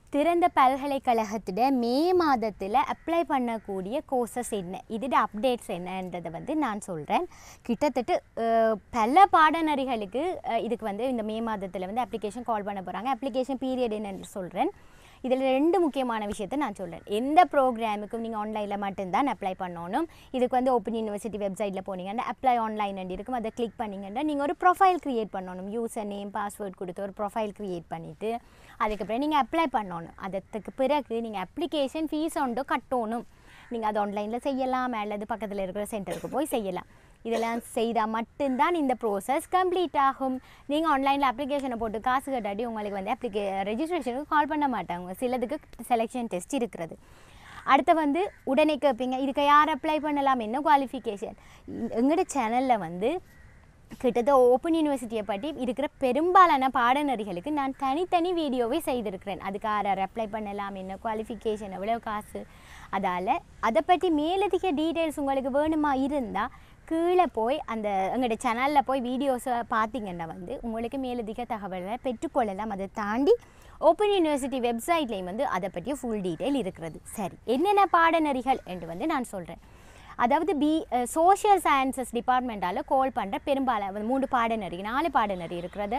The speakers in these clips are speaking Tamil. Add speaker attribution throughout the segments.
Speaker 1: திறந்த பல்கலைக்கழகத்திட மே மாதத்தில் அப்ளை பண்ணக்கூடிய கோர்சஸ் என்ன இதோட அப்டேட்ஸ் என்னன்றதை வந்து நான் சொல்கிறேன் கிட்டத்தட்ட அஹ், பல பாடநெறிகளுக்கு அஹ், இதுக்கு வந்து இந்த மே மாதத்தில் வந்து அப்ளிகேஷன் கால் பண்ண போகிறாங்க அப்ளிகேஷன் பீரியட் என்னன்னு சொல்கிறேன் இதில் ரெண்டு முக்கியமான விஷயத்தை நான் சொல்கிறேன் எந்த ப்ரோக்ராமுக்கும் நீங்கள் ஆன்லைனில் மட்டும்தான் அப்ளை பண்ணணும் இதுக்கு வந்து ஓப்பன் யூனிவர்சிட்டி வெப்சைட்டில் போனீங்கன்னா அப்ளை ஆன்லைன் இருக்கும் அதை கிளிக் பண்ணிங்கன்னா நீங்கள் ஒரு ப்ரொஃபைல் க்ரியேட் பண்ணணும் யூசர் நேம் பாஸ்வேர்ட் கொடுத்து ஒரு ப்ரொஃபைல் க்ரியேட் பண்ணிவிட்டு அதுக்கப்புறம் நீங்கள் அப்ளை பண்ணணும் அதுக்கு பிறகு நீங்கள் அப்ளிகேஷன் ஃபீஸ் ஒன்று கட்டணும் நீங்கள் அது ஆன்லைனில் செய்யலாம் அல்லது பக்கத்தில் இருக்கிற சென்டருக்கு போய் செய்யலாம் இதெல்லாம் செய்தால் மட்டும்தான் இந்த ப்ரோசஸ் கம்ப்ளீட் ஆகும் நீங்கள் ஆன்லைனில் அப்ளிகேஷனை போட்டு காசு கட்டாட்டி உங்களுக்கு வந்து அப்ளிகே ரெஜிஸ்ட்ரேஷனுக்கு கால் பண்ண மாட்டாங்க சிலதுக்கு செலெக்ஷன் டெஸ்ட் இருக்கிறது அடுத்து வந்து உடனே கேட்பீங்க இதுக்கு யார் அப்ளை பண்ணலாம் என்ன குவாலிஃபிகேஷன் எங்களோட சேனலில் வந்து கிட்டத்தட்ட ஓப்பன் யூனிவர்சிட்டியை பற்றி இருக்கிற பெரும்பாலான பாடநெறிகளுக்கு நான் தனித்தனி வீடியோவே செய்திருக்கிறேன் அதுக்கு யார் யார் அப்ளை பண்ணலாம் என்ன குவாலிஃபிகேஷன் எவ்வளோ காசு அதால் அதை பற்றி மேலதிக டீட்டெயில்ஸ் உங்களுக்கு வேணுமா இருந்தால் கீழே போய் அந்த எங்களோட சேனலில் போய் வீடியோஸை பார்த்தீங்கன்னா வந்து உங்களுக்கு மேலதிக தகவல்களை பெற்றுக்கொள்ளலாம் அதை தாண்டி ஓப்பன் யூனிவர்சிட்டி வெப்சைட்லேயும் வந்து அதை பற்றிய ஃபுல் டீட்டெயில் இருக்கிறது சரி என்னென்ன பாடநெறிகள் என்று வந்து நான் சொல்கிறேன் அதாவது பி சோஷியல் சயின்சஸ் டிபார்ட்மெண்ட்டால் கால் பண்ணுற பெரும்பாலான மூன்று பாடநெறி நாலு பாடநெறி இருக்கிறது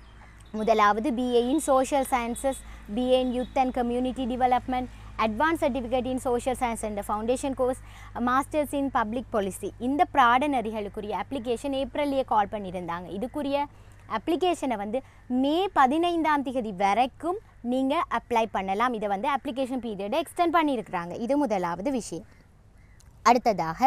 Speaker 1: முதலாவது BA in social sciences BA in youth and community development advance certificate in social science and foundation course masters in public policy இந்த பாடநெறிகளுக்குரிய அப்ளிகேஷன் ஏப்ரல்லையே கால் பண்ணியிருந்தாங்க இதுக்குரிய அப்ளிகேஷனை வந்து மே பதினைந்தாம் தேதி வரைக்கும் நீங்கள் அப்ளை பண்ணலாம் இதை வந்து அப்ளிகேஷன் பீரியடை எக்ஸ்டெண்ட் பண்ணியிருக்கிறாங்க இது முதலாவது விஷயம் அடுத்ததாக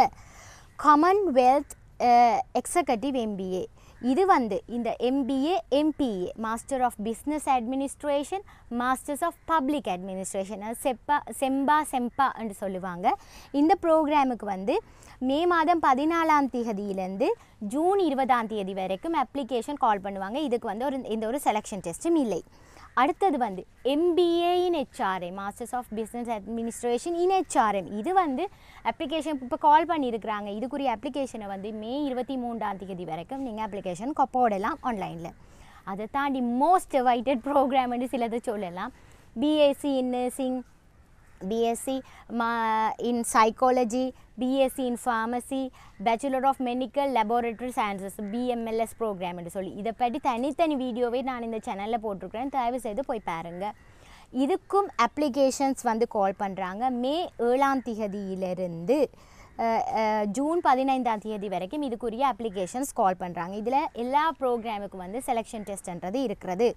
Speaker 1: காமன்வெல்த் எக்ஸிகட்டிவ் எம்பிஏ இது வந்து இந்த MBA MBA master of business administration masters of public administration செப்பா செம்பா செம்பா என்று சொல்லுவாங்க இந்த ப்ரோக்ராமுக்கு வந்து மே மாதம் பதினாலாம் தேதியிலேருந்து ஜூன் இருபதாம் தேதி வரைக்கும் அப்ளிகேஷன் கால் பண்ணுவாங்க இதுக்கு வந்து ஒரு எந்த ஒரு செலெக்ஷன் டெஸ்ட்டும் இல்லை அடுத்தது வந்து MBA in HRM masters of business administration in HRM இது வந்து அப்ளிகேஷன் இப்போ கால் பண்ணியிருக்கிறாங்க இதுக்குரிய அப்ளிகேஷனை வந்து மே இருபத்தி மூன்றாம் தேதி வரைக்கும் நீங்கள் அப்ளிகேஷன் போடலாம் ஆன்லைனில் அதை தாண்டி மோஸ்ட் வைட்டட் ப்ரோக்ராம்னு சிலது சொல்லலாம் பிஎஸ்சி இன் நர்சிங் பிஎஸ்சி மா in psychology BSc in pharmacy bachelor of medical laboratory sciences BMLS ப்ரோக்ராம்னு சொல்லி இதை பற்றி தனித்தனி வீடியோவே நான் இந்த சேனலில் போட்டிருக்கிறேன் தயவு செய்து போய் பாருங்கள் இதுக்கும் அப்ளிகேஷன்ஸ் வந்து கால் பண்ணுறாங்க மே ஏழாம் தேதியிலிருந்து அஹ், அஹ், ஜூன் பதினைந்தாம் தேதி வரைக்கும் இதுக்குரிய அப்ளிகேஷன்ஸ் கால் பண்ணுறாங்க இதில் எல்லா ப்ரோக்ராமுக்கும் வந்து செலெக்ஷன் டெஸ்ட்ன்றது இருக்கிறது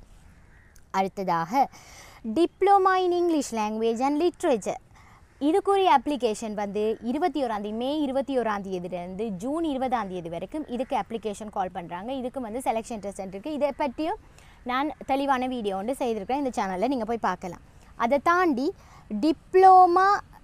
Speaker 1: அடுத்ததாக diploma in English language and literature இதுக்குரிய அப்ளிகேஷன் வந்து இருபத்தி ஓராந்தேதி மே இருபத்தி ஓராம் தேதியிலேருந்து ஜூன் இருபதாம் தேதி வரைக்கும் இதுக்கு அப்ளிகேஷன் கால் பண்ணுறாங்க இதுக்கு வந்து செலெக்ஷன் டெஸ்ட் இருக்குது இதை பற்றியும் நான் தெளிவான வீடியோ வந்து செய்திருக்கிறேன் இந்த சேனலில் நீங்கள் போய் பார்க்கலாம் அதை தாண்டி diploma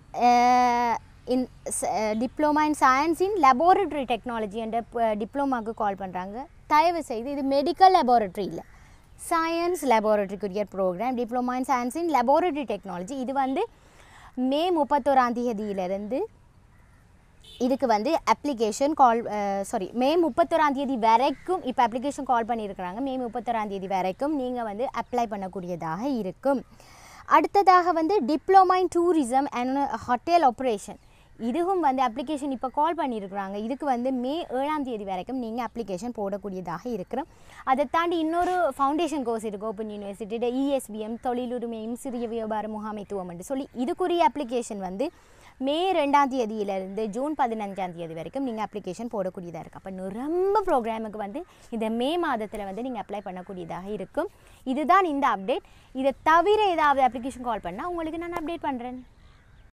Speaker 1: in diploma in science in laboratory technology என்ற டிப்ளமாவுக்கு கால் பண்ணுறாங்க தயவு செய்து இது மெடிக்கல் லெபார்டரி இல்லை சயின்ஸ் லெபார்டரிக்குரிய program diploma in science in laboratory technology இது வந்து மே முப்பத்தோராம் தேதியிலிருந்து இதுக்கு வந்து அப்ளிகேஷன் கால் சாரி மே முப்பத்தோராம் தேதி வரைக்கும் இப்போ அப்ளிகேஷன் கால் பண்ணியிருக்கிறாங்க மே முப்பத்தோராம் தேதி வரைக்கும் நீங்கள் வந்து அப்ளை பண்ணக்கூடியதாக இருக்கும் அடுத்ததாக வந்து diploma in tourism and hotel operation இதுவும் வந்து அப்ளிகேஷன் இப்போ கால் பண்ணியிருக்கிறாங்க இதுக்கு வந்து மே ஏழாம் தேதி வரைக்கும் நீங்கள் அப்ளிகேஷன் போடக்கூடியதாக இருக்கிறோம் அதை தாண்டி இன்னொரு ஃபவுண்டேஷன் கோர்ஸ் இருக்குது ஓப்பன் யூனிவர்சிட்டியோட இஎஸ்பிஎம் தொழிலுரிமையும் சிறிய வியாபார முகாமைத்துவம் என்று சொல்லி இதுக்குரிய அப்ளிகேஷன் வந்து மே ரெண்டாம் தேதியிலிருந்து ஜூன் பதினஞ்சாம் தேதி வரைக்கும் நீங்கள் அப்ளிகேஷன் போடக்கூடியதாக இருக்குது அப்போ ரொம்ப ப்ரோக்ராமுக்கு வந்து இந்த மே மாதத்தில் வந்து நீங்கள் அப்ளை பண்ணக்கூடியதாக இருக்கும் இதுதான் இந்த அப்டேட் இதை தவிர ஏதாவது அப்ளிகேஷன் கால் பண்ணால் உங்களுக்கு நான் அப்டேட் பண்ணுறேன்